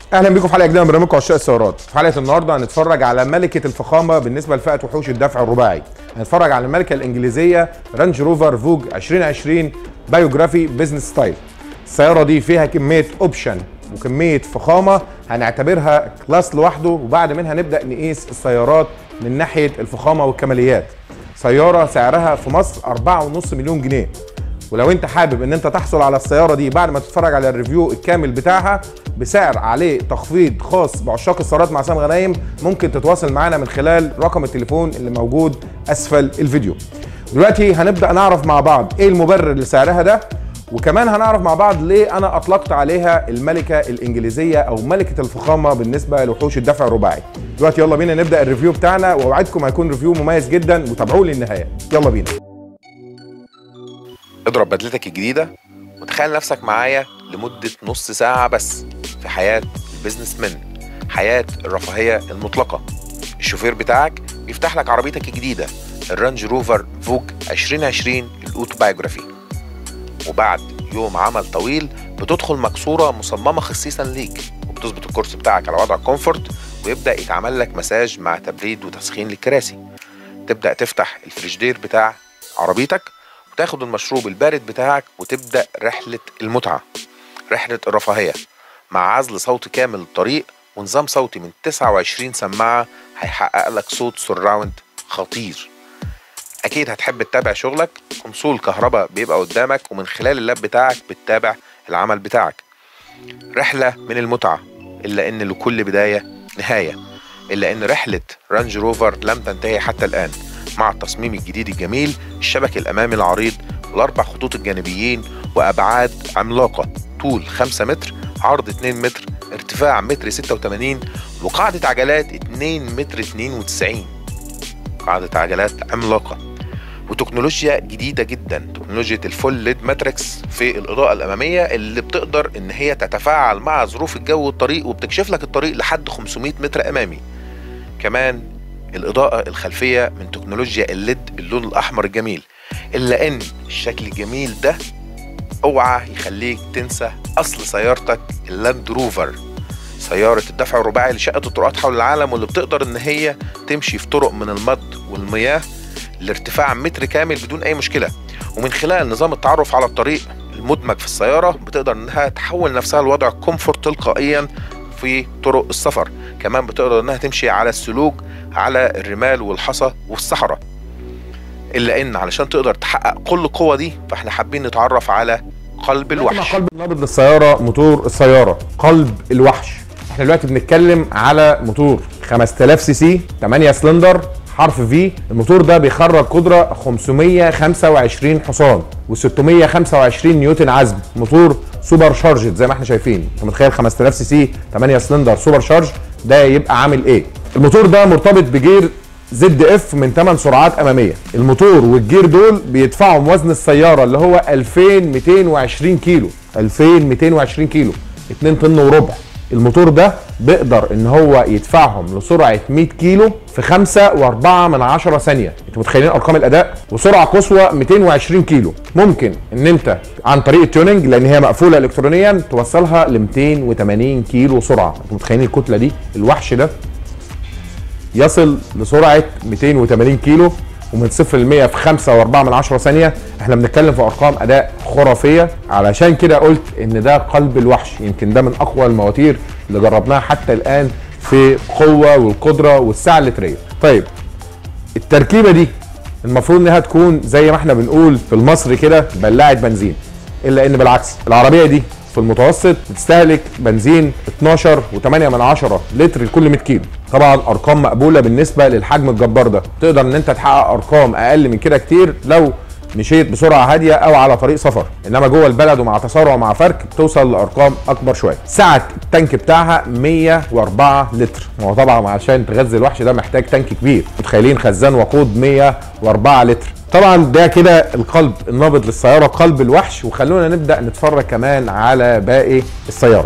اهلا بيكم في حلقه جديده من برنامجكم عشاق السيارات في حلقه النهارده هنتفرج على ملكه الفخامه بالنسبه لفئه وحوش الدفع الرباعي هنتفرج على الملكه الانجليزيه رانج روفر فوج 2020 بايوجرافي بزنس ستايل السياره دي فيها كميه اوبشن وكميه فخامه هنعتبرها كلاس لوحده وبعد منها نبدا نقيس السيارات من ناحيه الفخامه والكماليات سياره سعرها في مصر 4.5 مليون جنيه ولو انت حابب ان انت تحصل على السياره دي بعد ما تتفرج على الريفيو الكامل بتاعها بسعر عليه تخفيض خاص بعشاق السيارات مع سام غنايم ممكن تتواصل معانا من خلال رقم التليفون اللي موجود اسفل الفيديو دلوقتي هنبدا نعرف مع بعض ايه المبرر لسعرها ده وكمان هنعرف مع بعض ليه انا اطلقت عليها الملكه الانجليزيه او ملكه الفخامه بالنسبه لوحوش الدفع الرباعي دلوقتي يلا بينا نبدا الريفيو بتاعنا واوعدكم هيكون ريفيو مميز جدا وتابعوه للنهايه يلا بينا اضرب بدلتك الجديدة وتخيل نفسك معايا لمدة نص ساعة بس في حياة البيزنس مان حياة الرفاهية المطلقة الشوفير بتاعك بيفتح لك عربيتك الجديدة الرانج روفر فوج 2020 الاوتوبايوجرافي وبعد يوم عمل طويل بتدخل مكسورة مصممة خصيصا ليك وبتظبط الكرسي بتاعك على وضع كومفورت ويبدأ يتعمل لك مساج مع تبريد وتسخين للكراسي تبدأ تفتح الفريجدير بتاع عربيتك وتاخد المشروب البارد بتاعك وتبدأ رحلة المتعة رحلة الرفاهية مع عزل صوتي كامل للطريق ونظام صوتي من 29 سماعة هيحقق لك صوت سراوند خطير أكيد هتحب تتابع شغلك كونسول كهرباء بيبقى قدامك ومن خلال اللاب بتاعك بتتابع العمل بتاعك رحلة من المتعة إلا إن لكل بداية نهاية إلا إن رحلة رانج روفر لم تنتهي حتى الآن مع التصميم الجديد الجميل الشبك الأمامي العريض والأربع خطوط الجانبيين وأبعاد عملاقة طول 5 متر عرض 2 متر ارتفاع متر 86 وقاعدة عجلات 2 متر 92 قاعدة عجلات عملاقة وتكنولوجيا جديدة جدا تكنولوجيا الفول ليد ماتريكس في الإضاءة الأمامية اللي بتقدر إن هي تتفاعل مع ظروف الجو والطريق وبتكشف لك الطريق لحد 500 متر أمامي كمان الإضاءة الخلفية من تكنولوجيا الليد باللون الأحمر الجميل إلا إن الشكل الجميل ده اوعى يخليك تنسى أصل سيارتك اللاند روفر سيارة الدفع الرباعي اللي شقت الطرقات حول العالم واللي بتقدر إن هي تمشي في طرق من المد والمياه لارتفاع متر كامل بدون أي مشكلة ومن خلال نظام التعرف على الطريق المدمج في السيارة بتقدر إنها تحول نفسها لوضع كومفورت تلقائيا في طرق السفر كمان بتقدر إنها تمشي على السلوك على الرمال والحصى والصحراء الا ان علشان تقدر تحقق كل القوه دي فاحنا حابين نتعرف على قلب مع الوحش قلب النابض للسياره موتور السياره قلب الوحش احنا دلوقتي بنتكلم على موتور 5000 سي سي 8 سلندر حرف في الموتور ده بيخرج قدره 525 حصان و625 نيوتن عزم موتور سوبر شارجد زي ما احنا شايفين انت متخيل 5000 سي سي 8 سلندر سوبر شارج ده يبقى عامل ايه الموتور ده مرتبط بجير زد اف من 8 سرعات اماميه الموتور والجير دول بيدفعوا وزن السياره اللي هو 2220 كيلو 2220 كيلو 2 طن وربع الموتور ده بيقدر ان هو يدفعهم لسرعه 100 كيلو في 5 و4 من 10 ثانيه انتوا متخيلين ارقام الاداء وسرعه قصوى 220 كيلو ممكن ان انت عن طريق التيوننج لان هي مقفوله الكترونيا توصلها ل 280 كيلو سرعه انتوا متخيلين الكتله دي الوحش ده يصل لسرعه 280 كيلو ومن صفر ل 100 في 5 و4 من 10 ثانيه احنا بنتكلم في ارقام اداء خرافيه علشان كده قلت ان ده قلب الوحش يمكن ده من اقوى المواتير اللي جربناها حتى الان في قوه والقدره والسعه اللتريه طيب التركيبه دي المفروض انها تكون زي ما احنا بنقول في المصري كده بلاعه بنزين الا ان بالعكس العربيه دي في المتوسط بتستهلك بنزين 12 و8 من 10 لتر لكل 100 كيلو طبعا ارقام مقبوله بالنسبه للحجم الجبار ده تقدر ان انت تحقق ارقام اقل من كده كتير لو مشيت بسرعه هاديه او على طريق سفر انما جوه البلد ومع تسارع ومع فرك بتوصل لارقام اكبر شويه سعه التانك بتاعها 104 لتر هو طبعا عشان تغذي الوحش ده محتاج تانك كبير متخيلين خزان وقود 104 لتر طبعا ده كده القلب النابض للسياره قلب الوحش وخلونا نبدا نتفرج كمان على باقي السياره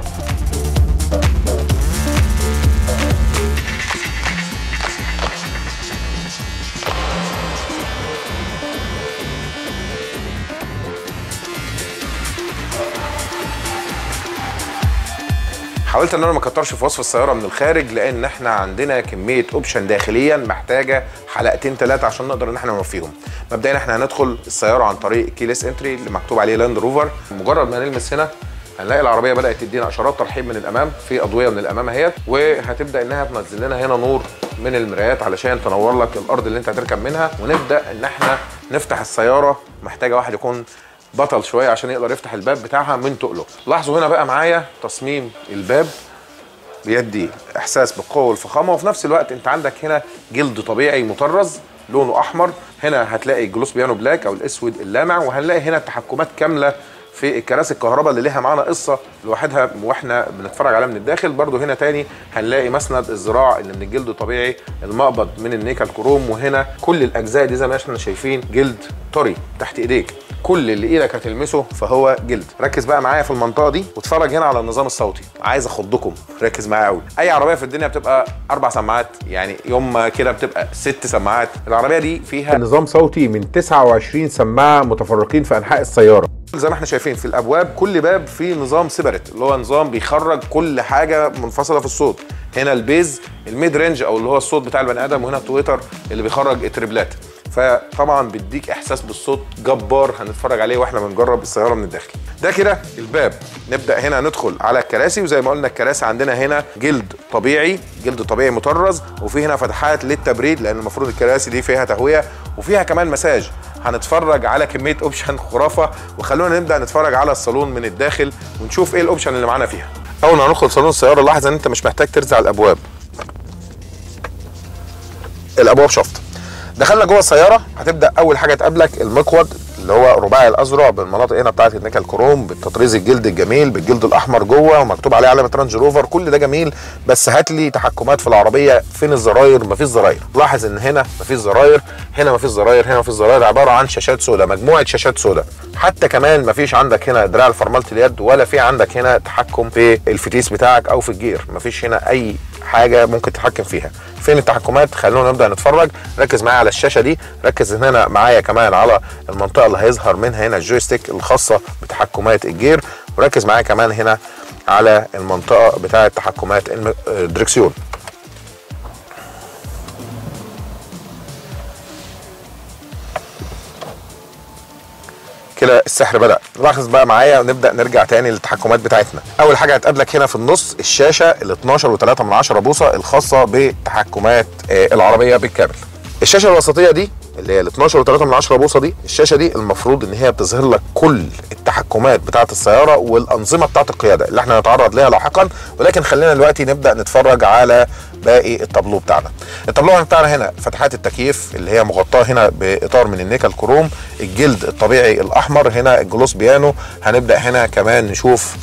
حوالي حاولت ان انا ما اكترش في وصف السياره من الخارج لان احنا عندنا كميه اوبشن داخليا محتاجه حلقتين ثلاثه عشان نقدر ان احنا نوفيهم مبدئيا احنا هندخل السياره عن طريق كيليس انتري اللي مكتوب عليه لاند روفر مجرد ما نلمس هنا هنلاقي العربيه بدات تدينا اشارات ترحيب من الامام في اضويه من الامام اهيت وهتبدا انها تنزل لنا هنا نور من المرايات علشان تنور لك الارض اللي انت هتركب منها ونبدا ان احنا نفتح السياره محتاجه واحد يكون بطل شويه عشان يقدر يفتح الباب بتاعها من تقله لاحظوا هنا بقى معايا تصميم الباب بيدي احساس بالقوه والفخامه وفي نفس الوقت انت عندك هنا جلد طبيعي مطرز لونه احمر هنا هتلاقي الجلوس بيانو بلاك او الاسود اللامع وهنلاقي هنا تحكمات كامله في الكراسي الكهرباء اللي ليها معانا قصه لوحدها واحنا بنتفرج عليها من الداخل برضو هنا تاني هنلاقي مسند الذراع اللي من الجلد الطبيعي المقبض من النيكل كروم وهنا كل الاجزاء دي زي ما احنا شايفين جلد طري تحت ايديك كل اللي ايدك هتلمسه فهو جلد ركز بقى معايا في المنطقه دي واتفرج هنا على النظام الصوتي عايز اخضكم ركز معايا قوي اي عربيه في الدنيا بتبقى اربع سماعات يعني يوم ما كده بتبقى ست سماعات العربيه دي فيها نظام صوتي من 29 سماعه متفرقين في انحاء السياره زي ما احنا شايفين في الابواب كل باب فيه نظام سيبريت اللي هو نظام بيخرج كل حاجه منفصله في الصوت هنا البيز الميد رينج او اللي هو الصوت بتاع البني ادم وهنا التويتر اللي بيخرج التريبلات فطبعا بيديك احساس بالصوت جبار هنتفرج عليه واحنا بنجرب السياره من الداخل ده كده الباب نبدا هنا ندخل على الكراسي وزي ما قلنا الكراسي عندنا هنا جلد طبيعي جلد طبيعي مطرز وفي هنا فتحات للتبريد لان المفروض الكراسي دي فيها تهويه وفيها كمان مساج هنتفرج على كميه اوبشن خرافه وخلونا نبدا نتفرج على الصالون من الداخل ونشوف ايه الاوبشن اللي معانا فيها اول ما هندخل صالون السياره لاحظ ان انت مش محتاج ترزع الابواب الابواب شفط دخلنا جوه السياره هتبدا اول حاجه تقابلك المقود اللي هو رباعي الاذرع بالمناطق هنا بتاعت النيكل كروم بالتطريز الجلد الجميل بالجلد الاحمر جوه ومكتوب عليه علامه رانج روفر كل ده جميل بس هات لي تحكمات في العربيه فين الزراير مفيش زراير لاحظ ان هنا مفيش زراير هنا مفيش زراير هنا مفيش زراير عباره عن شاشات سوداء مجموعه شاشات سوداء حتى كمان مفيش عندك هنا دراع لفرمله اليد ولا في عندك هنا تحكم في الفتيس بتاعك او في الجير مفيش هنا اي حاجه ممكن تتحكم فيها فين التحكمات خلونا نبدا نتفرج ركز معايا على الشاشه دي ركز هنا معايا كمان على المنطقه اللي هيظهر منها هنا الجويستيك الخاصه بتحكمات الجير وركز معايا كمان هنا على المنطقه بتاعه تحكمات الدركسيون كده السحر بدا لاحظ بقى معايا ونبدا نرجع تاني للتحكمات بتاعتنا اول حاجه هتقابلك هنا في النص الشاشه ال 12 و3 من 10 بوصه الخاصه بتحكمات آه، العربيه بالكامل الشاشه الوسطيه دي اللي هي ال 12 و3 من 10 بوصه دي الشاشه دي المفروض ان هي بتظهر لك كل التحكمات بتاعه السياره والانظمه بتاعه القياده اللي احنا هنتعرض ليها لاحقا ولكن خلينا دلوقتي نبدا نتفرج على باقي التابلو بتاعنا التابلو بتاعنا هنا فتحات التكييف اللي هي مغطاه هنا باطار من النيكل كروم الجلد الطبيعي الاحمر هنا الجلوس بيانو هنبدا هنا كمان نشوف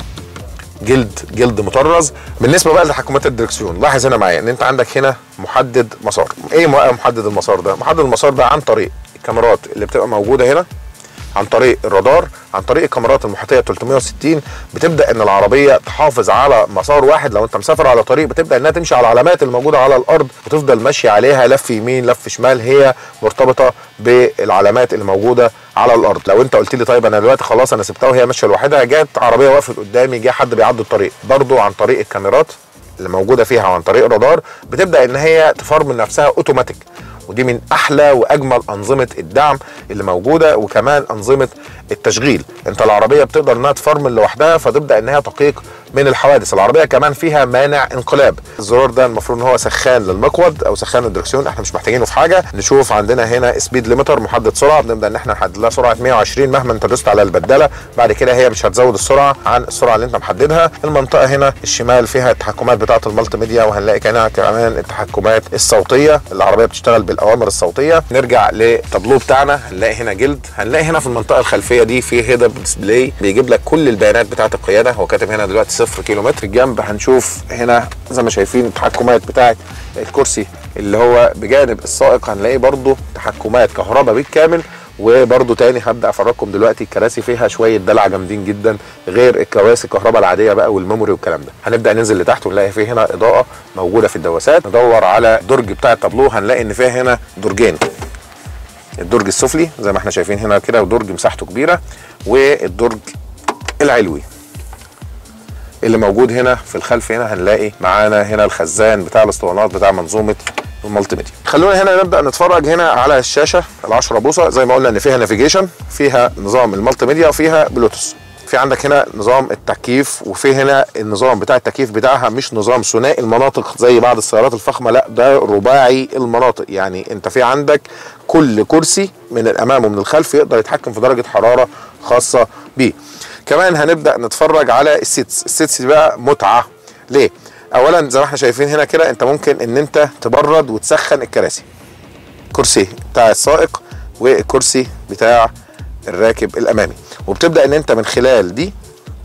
جلد جلد مطرز بالنسبه بقى لتحكمات الدركسيون لاحظ هنا معايا ان انت عندك هنا محدد مسار ايه بقى محدد المسار ده محدد المسار ده عن طريق الكاميرات اللي بتبقى موجوده هنا عن طريق الرادار عن طريق الكاميرات المحيطيه 360 بتبدا ان العربيه تحافظ على مسار واحد لو انت مسافر على طريق بتبدا انها تمشي على العلامات الموجوده على الارض وتفضل ماشيه عليها لف يمين لف شمال هي مرتبطه بالعلامات اللي موجوده على الارض لو انت قلت لي طيب انا دلوقتي خلاص انا سبتها وهي ماشيه لوحدها جت عربيه وقفت قدامي جه حد بيعدي الطريق برضو عن طريق الكاميرات اللي موجوده فيها وعن طريق الرادار بتبدا ان هي تفرمل نفسها اوتوماتيك ودي من احلى واجمل انظمه الدعم اللي موجوده وكمان انظمه التشغيل انت العربيه بتقدر انها تفرمل لوحدها فتبدا ان هي تقيق من الحوادث العربيه كمان فيها مانع انقلاب الزرار ده المفروض ان هو سخان للمقود او سخان الدركسيون احنا مش محتاجينه في حاجه نشوف عندنا هنا سبيد ليميتر محدد سرعه بنبدا ان احنا نحدد لها سرعه 120 مهما انت دوست على البداله بعد كده هي مش هتزود السرعه عن السرعه اللي انت محددها المنطقه هنا الشمال فيها التحكمات بتاعه المالتي ميديا وهنلاقي كمان كمان التحكمات الصوتيه العربيه بتشتغل بالاوامر الصوتيه نرجع للتابلو بتاعنا هنلاقي هنا جلد هنلاقي هنا في المنطقه الخلفيه دي في هيد اب ديسبلاي بيجيب لك كل البيانات بتاعه القياده هو كاتب هنا دلوقتي 0 كيلو متر الجنب هنشوف هنا زي ما شايفين التحكمات بتاعه الكرسي اللي هو بجانب السائق هنلاقي برضو تحكمات كهرباء بالكامل وبرضو تاني هبدا افرجكم دلوقتي الكراسي فيها شويه دلع جامدين جدا غير الكراسي الكهرباء العاديه بقى والميموري والكلام ده هنبدا ننزل لتحت ونلاقي فيه هنا اضاءه موجوده في الدواسات ندور على درج بتاع التابلو هنلاقي ان فيها هنا درجين الدرج السفلي زي ما احنا شايفين هنا كده ودرج مساحته كبيره والدرج العلوي اللي موجود هنا في الخلف هنا هنلاقي معانا هنا الخزان بتاع الاسطوانات بتاع منظومه المالتي ميديا خلونا هنا نبدا نتفرج هنا على الشاشه ال10 بوصه زي ما قلنا ان فيها نافيجيشن فيها نظام المالتي ميديا وفيها بلوتوث في عندك هنا نظام التكييف وفي هنا النظام بتاع التكييف بتاعها مش نظام ثنائي المناطق زي بعض السيارات الفخمه لا ده رباعي المناطق يعني انت في عندك كل كرسي من الامام ومن الخلف يقدر يتحكم في درجه حراره خاصه بيه كمان هنبدا نتفرج على السيتس السيتس دي بقى متعه ليه اولا زي ما احنا شايفين هنا كده انت ممكن ان انت تبرد وتسخن الكراسي كرسي بتاع السائق والكرسي بتاع الراكب الامامي وبتبدا ان انت من خلال دي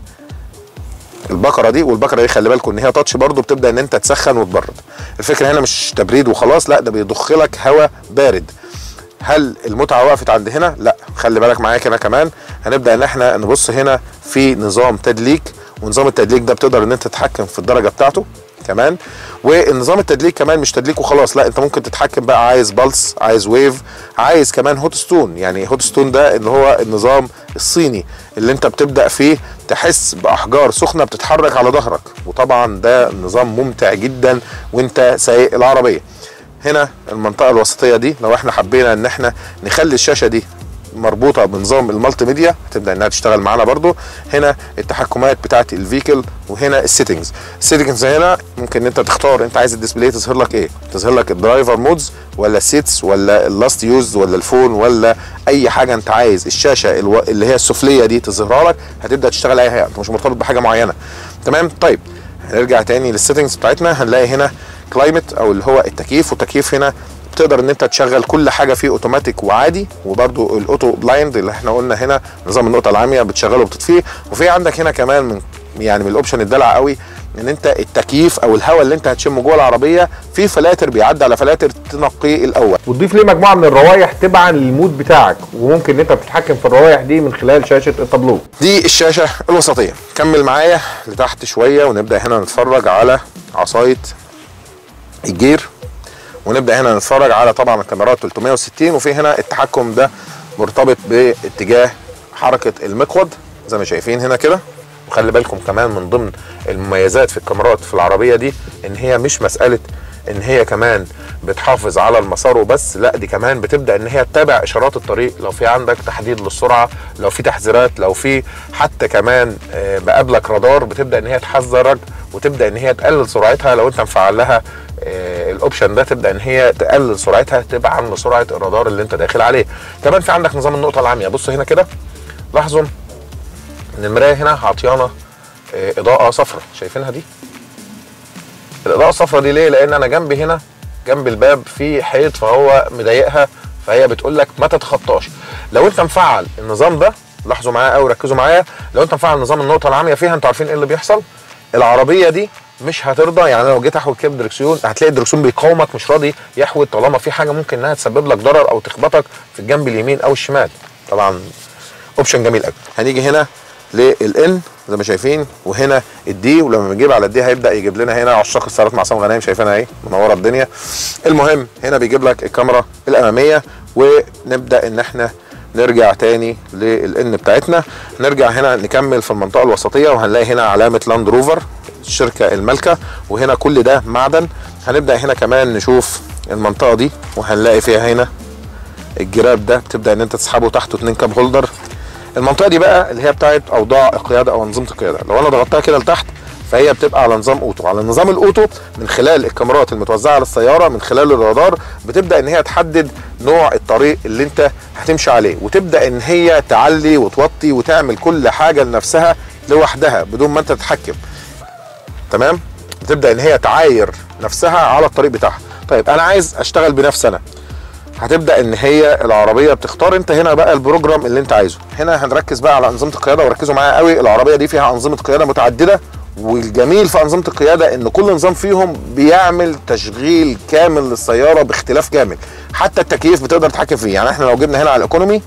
البقره دي والبقره دي خلي بالكم ان هي تاتش برضو بتبدا ان انت تسخن وتبرد الفكره هنا مش تبريد وخلاص لا ده بيضخ لك هواء بارد هل المتعه وقفت عند هنا لا خلي بالك معايا كده كمان هنبدا ان احنا نبص هنا في نظام تدليك ونظام التدليك ده بتقدر ان انت تتحكم في الدرجه بتاعته كمان والنظام التدليك كمان مش تدليك وخلاص لا انت ممكن تتحكم بقى عايز بلس عايز ويف عايز كمان هوت ستون يعني هوت ستون ده اللي هو النظام الصيني اللي انت بتبدا فيه تحس باحجار سخنه بتتحرك على ظهرك وطبعا ده نظام ممتع جدا وانت سايق العربيه هنا المنطقه الوسطيه دي لو احنا حبينا ان احنا نخلي الشاشه دي مربوطه بنظام المالتي ميديا هتبدا انها تشتغل معانا برضو هنا التحكمات بتاعه الفيكل وهنا السيتنجز السيتنجز هنا ممكن انت تختار انت عايز الديسبلاي تظهر لك ايه تظهر لك الدرايفر مودز ولا السيتس ولا اللاست يوز ولا الفون ولا اي حاجه انت عايز الشاشه الو... اللي هي السفليه دي تظهرها لك هتبدا تشتغل عليها انت مش مرتبط بحاجه معينه تمام طيب هنرجع تاني للسيتنجز بتاعتنا هنلاقي هنا كلايمت او اللي هو التكييف والتكييف هنا تقدر ان انت تشغل كل حاجه فيه اوتوماتيك وعادي وبرده الاوتو بلايند اللي احنا قلنا هنا نظام النقطه العاميه بتشغله وبتطفيه وفي عندك هنا كمان من يعني من الاوبشن الدلع قوي ان انت التكييف او الهواء اللي انت هتشمه جوه العربيه في فلاتر بيعدي على فلاتر تنقيه الاول وتضيف ليه مجموعه من الروايح تبعا للمود بتاعك وممكن ان انت بتتحكم في الروايح دي من خلال شاشه التابلو دي الشاشه الوسطيه كمل معايا لتحت شويه ونبدا هنا نتفرج على عصايه الجير ونبدا هنا نتفرج على طبعا الكاميرات 360 وفي هنا التحكم ده مرتبط باتجاه حركه المقود زي ما شايفين هنا كده وخلي بالكم كمان من ضمن المميزات في الكاميرات في العربيه دي ان هي مش مساله ان هي كمان بتحافظ على المسار وبس لا دي كمان بتبدا ان هي تتابع اشارات الطريق لو في عندك تحديد للسرعه لو في تحذيرات لو في حتى كمان بقابلك رادار بتبدا ان هي تحذرك وتبدا ان هي تقلل سرعتها لو انت مفعل لها الاوبشن ده تبدا ان هي تقلل سرعتها تبعا لسرعه الرادار اللي انت داخل عليه كمان في عندك نظام النقطه العاميه بص هنا كده لاحظوا ان المرايه هنا عطيانه اضاءه صفراء شايفينها دي الاضاءه الصفراء دي ليه لان انا جنبي هنا جنب الباب في حيط فهو مضايقها فهي بتقول لك ما تتخطاش لو انت مفعل النظام ده لاحظوا معايا قوي ركزوا معايا لو انت مفعل نظام النقطه العاميه فيها انتوا عارفين ايه اللي بيحصل العربيه دي مش هترضى يعني لو جيت احود كده دركسيون هتلاقي الدركسيون بيقاومك مش راضي يحود طالما في حاجه ممكن انها تسبب لك ضرر او تخبطك في الجنب اليمين او الشمال طبعا اوبشن جميل قوي هنيجي هنا للان زي ما شايفين وهنا الدي ولما بنجيب على الدي هيبدا يجيب لنا هنا عشاق السيارات مع عصام غنايم شايفينها اهي منوره الدنيا المهم هنا بيجيب لك الكاميرا الاماميه ونبدا ان احنا نرجع تاني للان بتاعتنا نرجع هنا نكمل في المنطقه الوسطيه وهنلاقي هنا علامه لاند روفر الشركه المالكه وهنا كل ده معدن هنبدا هنا كمان نشوف المنطقه دي وهنلاقي فيها هنا الجراب ده بتبدا ان انت تسحبه تحته اتنين كاب هولدر المنطقه دي بقى اللي هي بتاعت اوضاع القياده او انظمه القياده لو انا ضغطتها كده لتحت فهي بتبقى على نظام اوتو على نظام الاوتو من خلال الكاميرات المتوزعه على السياره من خلال الرادار بتبدا ان هي تحدد نوع الطريق اللي انت هتمشي عليه وتبدا ان هي تعلي وتوطي وتعمل كل حاجه لنفسها لوحدها بدون ما انت تتحكم تمام بتبدا ان هي تعاير نفسها على الطريق بتاعها طيب انا عايز اشتغل بنفسي انا هتبدا ان هي العربيه بتختار انت هنا بقى البروجرام اللي انت عايزه هنا هنركز بقى على انظمه القياده وركزوا معايا قوي العربيه دي فيها انظمه قياده متعدده والجميل في انظمه القياده ان كل نظام فيهم بيعمل تشغيل كامل للسياره باختلاف كامل حتى التكييف بتقدر تتحكم فيه يعني احنا لو جبنا هنا على الايكونومي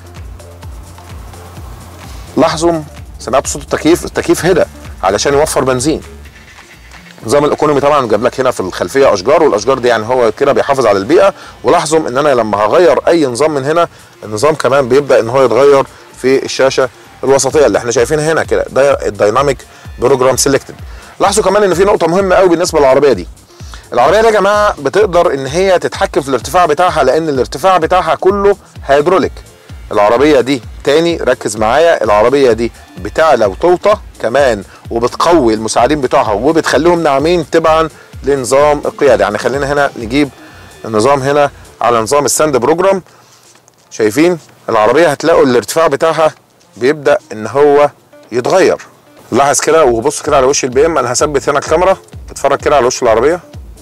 لاحظوا سمعتوا صوت التكييف التكييف هدى علشان يوفر بنزين نظام الايكونومي طبعا جاب لك هنا في الخلفيه اشجار والاشجار دي يعني هو كده بيحافظ على البيئه ولاحظوا ان انا لما هغير اي نظام من هنا النظام كمان بيبدا ان هو يتغير في الشاشه الوسطيه اللي احنا شايفينها هنا كده ده الدايناميك بروجرام سيلكتد لاحظوا كمان ان في نقطه مهمه قوي بالنسبه للعربيه دي العربيه دي يا جماعه بتقدر ان هي تتحكم في الارتفاع بتاعها لان الارتفاع بتاعها كله هيدروليك العربيه دي تاني ركز معايا العربيه دي بتعلى وتوطى كمان وبتقوي المساعدين بتوعها وبتخليهم ناعمين تبعا لنظام القياده يعني خلينا هنا نجيب النظام هنا على نظام الساند بروجرام شايفين العربيه هتلاقوا الارتفاع بتاعها بيبدا ان هو يتغير لاحظ كده وبص كده على وش البي ام انا هثبت هنا الكاميرا اتفرج كده على وش العربيه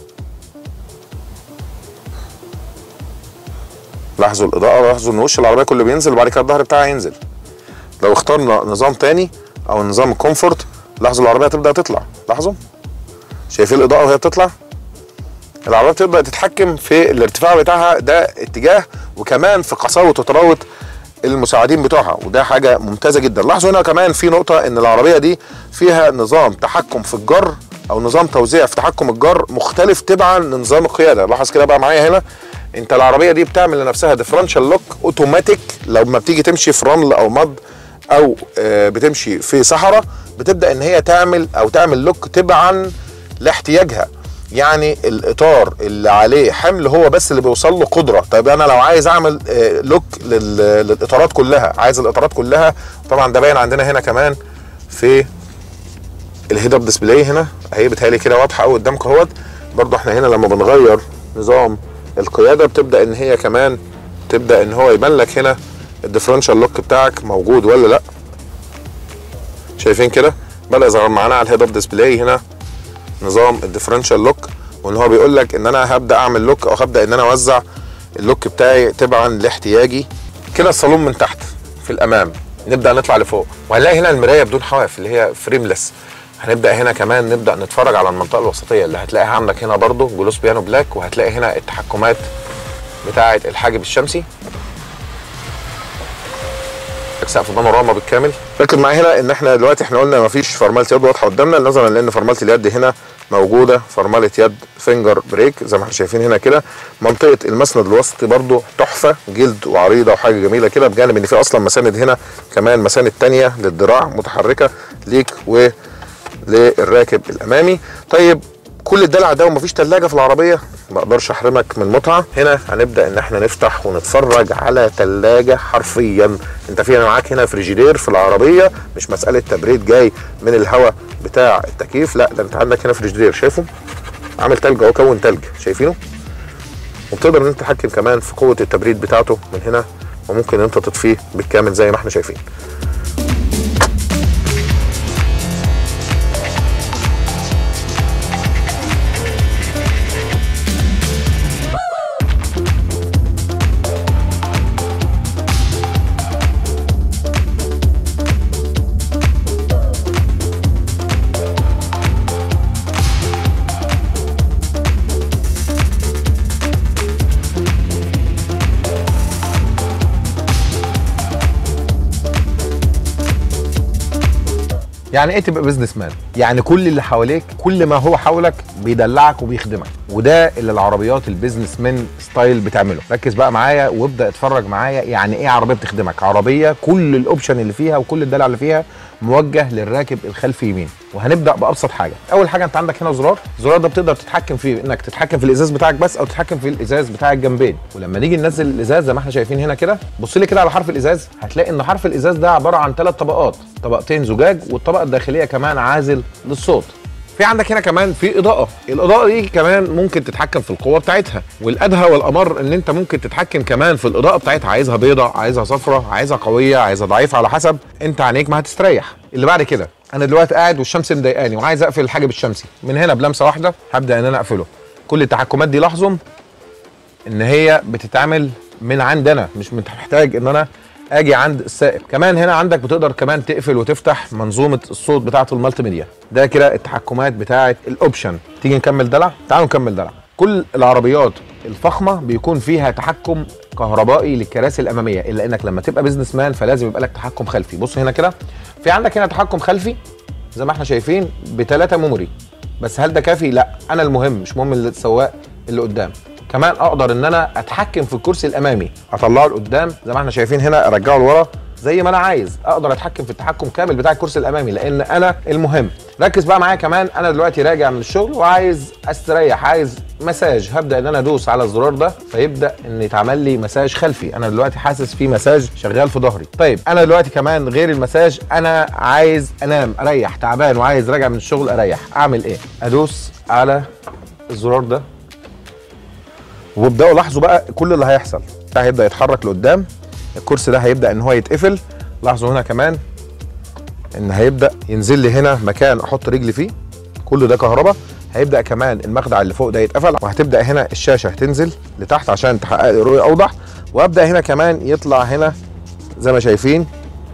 لاحظوا الاضاءه لاحظوا ان وش العربيه كله بينزل وبعد كده الظهر بتاعها ينزل لو اخترنا نظام تاني او نظام الكومفورت لاحظوا العربيه تبدا تطلع لاحظوا شايفين الاضاءه وهي بتطلع العربيه تبدا تتحكم في الارتفاع بتاعها ده اتجاه وكمان في قساوه وطراوه المساعدين بتوعها وده حاجه ممتازه جدا لاحظوا هنا كمان في نقطه ان العربيه دي فيها نظام تحكم في الجر او نظام توزيع في تحكم الجر مختلف تبعا لنظام القياده لاحظ كده بقى معايا هنا انت العربيه دي بتعمل لنفسها ديفرنشال لوك اوتوماتيك لما بتيجي تمشي في رمل او مض او آه، بتمشي في صحراء بتبدا ان هي تعمل او تعمل لوك تبعا لاحتياجها يعني الاطار اللي عليه حمل هو بس اللي بيوصل له قدره طيب انا لو عايز اعمل آه، لوك لل- للاطارات كلها عايز الاطارات كلها طبعا ده باين عندنا هنا كمان في الهيد اب ديسبلاي هنا اهي بتهيألي كده واضحه قوي قدامكم اهوت برضو احنا هنا لما بنغير نظام القياده بتبدا ان هي كمان تبدا ان هو يبان لك هنا الديفرنشال لوك بتاعك موجود ولا لا شايفين كده بدا يظهر معانا على الهيد اب ديسبلاي هنا نظام الديفرنشال لوك وان هو بيقول لك ان انا هبدا اعمل لوك او هبدا ان انا اوزع اللوك بتاعي تبعا لاحتياجي كده الصالون من تحت في الامام نبدا نطلع لفوق وهنلاقي هنا المرايه بدون حواف اللي هي فريمليس هنبدا هنا كمان نبدا نتفرج على المنطقه الوسطيه اللي هتلاقيها عندك هنا برضو جلوس بيانو بلاك وهتلاقي هنا التحكمات بتاعه الحاجب الشمسي سقف بانوراما بالكامل ركز معايا هنا ان احنا دلوقتي احنا قلنا مفيش فرمله يد واضحه قدامنا نظرا لان فرمله اليد هنا موجوده فرمله يد فينجر بريك زي ما احنا شايفين هنا كده منطقه المسند الوسطي برضو تحفه جلد وعريضه وحاجه جميله كده بجانب ان في اصلا مساند هنا كمان مساند تانية للذراع متحركه ليك وللراكب الامامي طيب كل الدلع ده ومفيش تلاجة في العربية ما اقدرش احرمك من متعة هنا هنبدأ ان احنا نفتح ونتفرج على تلاجة حرفيا انت في معاك هنا فريجيدير في العربية مش مسألة تبريد جاي من الهواء بتاع التكييف لا ده انت عندك هنا فريجيدير شايفه عامل تلج اهو كون تلج شايفينه وبتقدر ان انت تتحكم كمان في قوة التبريد بتاعته من هنا وممكن ان انت تطفيه بالكامل زي ما احنا شايفين يعني ايه تبقى بزنس مان؟ يعني كل اللي حواليك كل ما هو حولك بيدلعك وبيخدمك وده اللي العربيات البيزنس مان ستايل بتعمله ركز بقى معايا وابدا اتفرج معايا يعني ايه عربيه بتخدمك عربيه كل الاوبشن اللي فيها وكل الدلع اللي فيها موجه للراكب الخلفي يمين وهنبدا بابسط حاجه اول حاجه انت عندك هنا زرار الزرار ده بتقدر تتحكم فيه انك تتحكم في الازاز بتاعك بس او تتحكم في الازاز بتاع الجنبين ولما نيجي ننزل الازاز زي ما احنا شايفين هنا كده بص لي كده على حرف الازاز هتلاقي ان حرف الازاز ده عباره عن ثلاث طبقات طبقتين زجاج والطبقه الداخليه كمان عازل للصوت في عندك هنا كمان في اضاءه الاضاءه دي كمان ممكن تتحكم في القوه بتاعتها والادهى والامر ان انت ممكن تتحكم كمان في الاضاءه بتاعتها عايزها بيضة عايزها صفرة عايزها قويه عايزها ضعيفه على حسب انت عينيك ما هتستريح اللي بعد كده انا دلوقتي قاعد والشمس مضايقاني وعايز اقفل الحاجب الشمسي من هنا بلمسه واحده هبدا ان انا اقفله كل التحكمات دي لاحظوا ان هي بتتعمل من عندنا مش محتاج ان انا اجي عند السائق كمان هنا عندك بتقدر كمان تقفل وتفتح منظومه الصوت بتاعه المالتي ميديا ده كده التحكمات بتاعه الاوبشن تيجي نكمل دلع تعالوا نكمل دلع كل العربيات الفخمه بيكون فيها تحكم كهربائي للكراسي الاماميه الا انك لما تبقى بزنس مان فلازم يبقى لك تحكم خلفي بص هنا كده في عندك هنا تحكم خلفي زي ما احنا شايفين بثلاثه ميموري بس هل ده كافي لا انا المهم مش مهم السواق اللي قدام كمان اقدر ان انا اتحكم في الكرسي الامامي اطلعه لقدام زي ما احنا شايفين هنا ارجعه لورا زي ما انا عايز اقدر اتحكم في التحكم كامل بتاع الكرسي الامامي لان انا المهم ركز بقى معايا كمان انا دلوقتي راجع من الشغل وعايز استريح عايز مساج هبدا ان انا ادوس على الزرار ده فيبدا ان يتعمل لي مساج خلفي انا دلوقتي حاسس في مساج شغال في ظهري طيب انا دلوقتي كمان غير المساج انا عايز انام اريح تعبان وعايز راجع من الشغل اريح اعمل ايه ادوس على الزرار ده وابداوا لاحظوا بقى كل اللي هيحصل ده هيبدا يتحرك لقدام الكرسي ده هيبدا ان هو يتقفل لاحظوا هنا كمان ان هيبدا ينزل لي هنا مكان احط رجلي فيه كله ده كهرباء هيبدا كمان المخدع اللي فوق ده يتقفل وهتبدا هنا الشاشه تنزل لتحت عشان تحقق لي رؤيه اوضح وابدا هنا كمان يطلع هنا زي ما شايفين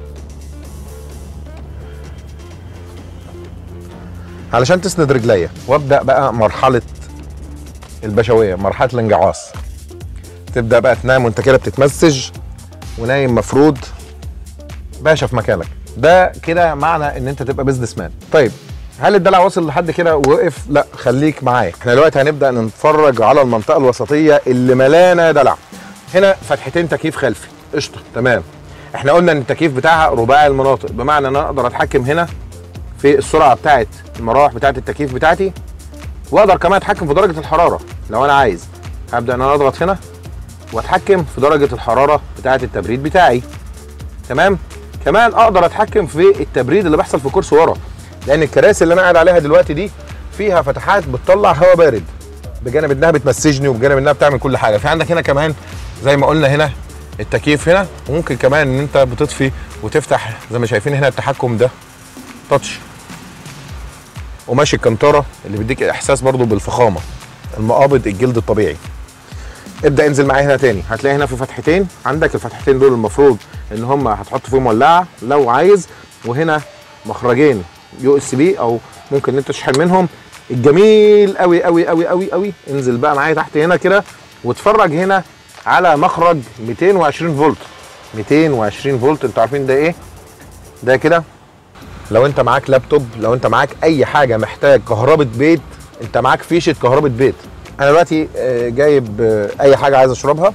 علشان تسند رجليا وابدا بقى مرحله البشويه مرحله الانجعاص تبدا بقى تنام وانت كده بتتمزج ونايم مفروض باشا في مكانك ده كده معنى ان انت تبقى بيزنس مان طيب هل الدلع وصل لحد كده ووقف لا خليك معايا احنا دلوقتي هنبدا نتفرج على المنطقه الوسطيه اللي ملانه دلع هنا فتحتين تكييف خلفي قشطه تمام احنا قلنا ان التكييف بتاعها رباعي المناطق بمعنى ان انا اقدر اتحكم هنا في السرعه بتاعه المراوح بتاعه التكييف بتاعتي واقدر كمان اتحكم في درجه الحراره لو انا عايز هبدا ان انا اضغط هنا واتحكم في درجه الحراره بتاعه التبريد بتاعي تمام كمان اقدر اتحكم في التبريد اللي بيحصل في كرسي ورا لان الكراسي اللي انا قاعد عليها دلوقتي دي فيها فتحات بتطلع هواء بارد بجانب انها بتمسجني وبجانب انها بتعمل كل حاجه في عندك هنا كمان زي ما قلنا هنا التكييف هنا وممكن كمان ان انت بتطفي وتفتح زي ما شايفين هنا التحكم ده تاتش وماشي الكنتاره اللي بيديك احساس برضو بالفخامه المقابض الجلد الطبيعي ابدا انزل معايا هنا تاني هتلاقي هنا في فتحتين عندك الفتحتين دول المفروض ان هم هتحط فيهم ولاعه لو عايز وهنا مخرجين يو اس بي او ممكن ان انت تشحن منهم الجميل قوي قوي قوي قوي قوي انزل بقى معايا تحت هنا كده واتفرج هنا على مخرج 220 فولت 220 فولت انتوا عارفين ده ايه ده كده لو انت معاك لابتوب لو انت معاك اي حاجه محتاج كهرباء بيت انت معاك فيشه كهرباء بيت انا دلوقتي آه، جايب آه، اي حاجه عايز اشربها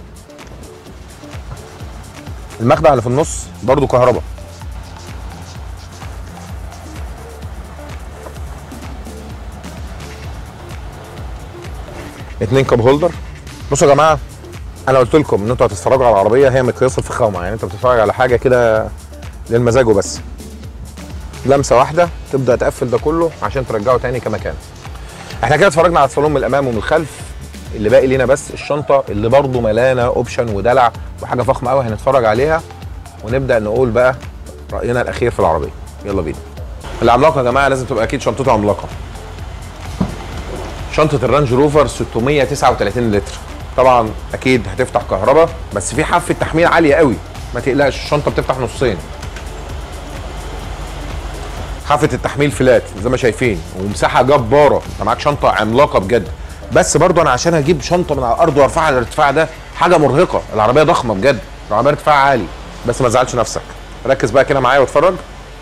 المخدع اللي في النص برضو كهرباء اتنين كاب هولدر بصوا يا جماعه انا قلت لكم ان انتوا هتتفرجوا على العربيه هي مقياس الفخامه يعني انت بتتفرج على حاجه كده للمزاج وبس لمسه واحده تبدا تقفل ده كله عشان ترجعه تاني كما كان احنا كده اتفرجنا على الصالون من الامام ومن الخلف اللي باقي لينا بس الشنطه اللي برضو ملانه اوبشن ودلع وحاجه فخمه قوي هنتفرج عليها ونبدا نقول بقى راينا الاخير في العربيه يلا بينا العملاقه يا جماعه لازم تبقى اكيد شنطته عملاقه شنطه الرانج روفر 639 لتر طبعا اكيد هتفتح كهرباء بس في حافه تحميل عاليه قوي ما تقلقش الشنطه بتفتح نصين حافه التحميل فلات زي ما شايفين ومساحه جباره انت معاك شنطه عملاقه بجد بس برضو انا عشان اجيب شنطه من على الارض وارفعها على الارتفاع ده حاجه مرهقه العربيه ضخمه بجد العربيه ارتفاع عالي بس ما تزعلش نفسك ركز بقى كده معايا واتفرج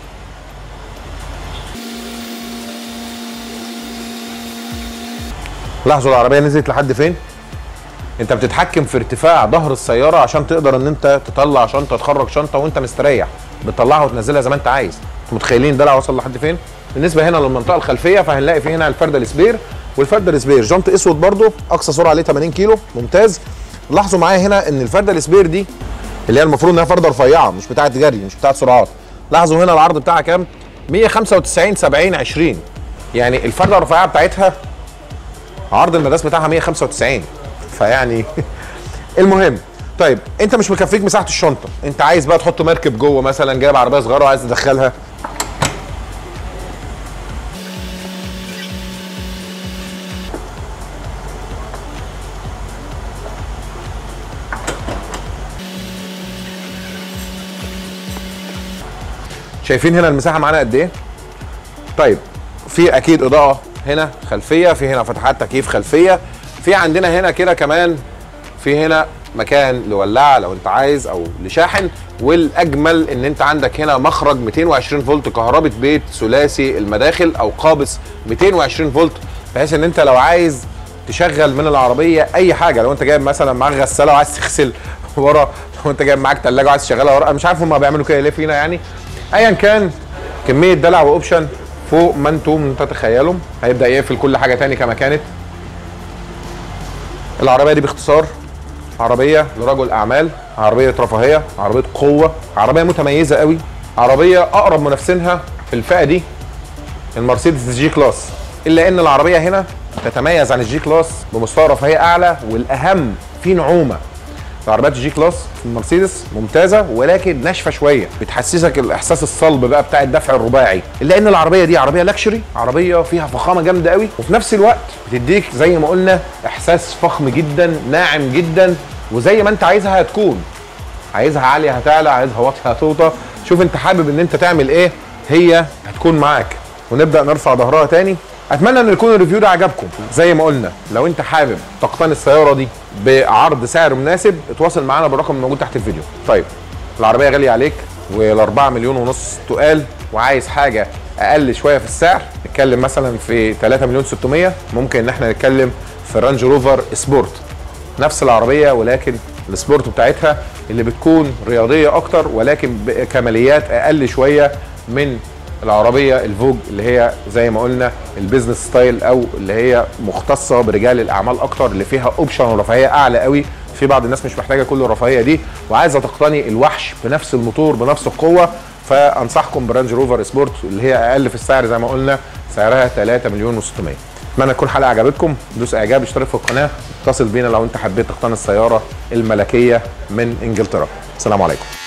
لاحظوا العربيه نزلت لحد فين انت بتتحكم في ارتفاع ظهر السياره عشان تقدر ان انت تطلع شنطه تخرج شنطه وانت مستريح بتطلعها وتنزلها زي ما انت عايز انتوا متخيلين الدلع وصل لحد فين بالنسبه هنا للمنطقه الخلفيه فهنلاقي في هنا الفرده السبير والفرده السبير جنط اسود برضو اقصى سرعه عليه 80 كيلو ممتاز لاحظوا معايا هنا ان الفرده السبير دي اللي هي المفروض انها فرده رفيعه مش بتاعه جري مش بتاعه سرعات لاحظوا هنا العرض بتاعها كام 195 70 20 يعني الفرده الرفيعه بتاعتها عرض المداس بتاعها 195 فيعني المهم طيب انت مش مكفيك مساحه الشنطه انت عايز بقى تحط مركب جوه مثلا جايب عربيه صغيره وعايز تدخلها شايفين هنا المساحه معانا قد ايه طيب في اكيد اضاءه هنا خلفيه في هنا فتحات تكييف خلفيه في عندنا هنا كده كمان في هنا مكان لولاعه لو انت عايز او لشاحن والاجمل ان انت عندك هنا مخرج 220 فولت كهرباء بيت ثلاثي المداخل او قابس 220 فولت بحيث ان انت لو عايز تشغل من العربيه اي حاجه لو انت جايب مثلا معاك غساله وعايز تغسل ورا لو انت جايب معاك ثلاجه وعايز تشغلها ورا انا مش عارف هم بيعملوا كده ليه فينا يعني ايا كان كميه دلع واوبشن فوق ما انتم تتخيلوا هيبدا يقفل كل حاجه تاني كما كانت العربيه دي باختصار عربيه لرجل اعمال عربيه رفاهيه عربيه قوه عربيه متميزه قوي عربيه اقرب منافسينها في الفئه دي المرسيدس جي كلاس الا ان العربيه هنا تتميز عن الجي كلاس بمستوى رفاهيه اعلى والاهم في نعومه عربيات الجي كلاس في المرسيدس ممتازه ولكن ناشفه شويه بتحسسك الاحساس الصلب بقى بتاع الدفع الرباعي الا ان العربيه دي عربيه لاكشري عربيه فيها فخامه جامده قوي وفي نفس الوقت بتديك زي ما قلنا احساس فخم جدا ناعم جدا وزي ما انت عايزها هتكون عايزها عاليه هتعلى عايزها واطيه هتوطى شوف انت حابب ان انت تعمل ايه هي هتكون معاك ونبدا نرفع ظهرها تاني اتمنى ان يكون الريفيو ده عجبكم زي ما قلنا لو انت حابب تقتني السياره دي بعرض سعر مناسب اتواصل معانا بالرقم الموجود تحت الفيديو طيب العربيه غاليه عليك وال4 مليون ونص تقال وعايز حاجه اقل شويه في السعر نتكلم مثلا في 3 مليون 600 ممكن ان احنا نتكلم في رانج روفر سبورت نفس العربيه ولكن السبورت بتاعتها اللي بتكون رياضيه اكتر ولكن بكماليات اقل شويه من العربيه الفوج اللي هي زي ما قلنا البيزنس ستايل او اللي هي مختصه برجال الاعمال اكتر اللي فيها اوبشن ورفاهيه اعلى قوي في بعض الناس مش محتاجه كل الرفاهيه دي وعايزه تقتني الوحش بنفس الموتور بنفس القوه فانصحكم برانج روفر سبورت اللي هي اقل في السعر زي ما قلنا سعرها 3 مليون و600 اتمنى تكون الحلقه عجبتكم دوس اعجاب اشترك في القناه اتصل بينا لو انت حبيت تقتني السياره الملكيه من انجلترا السلام عليكم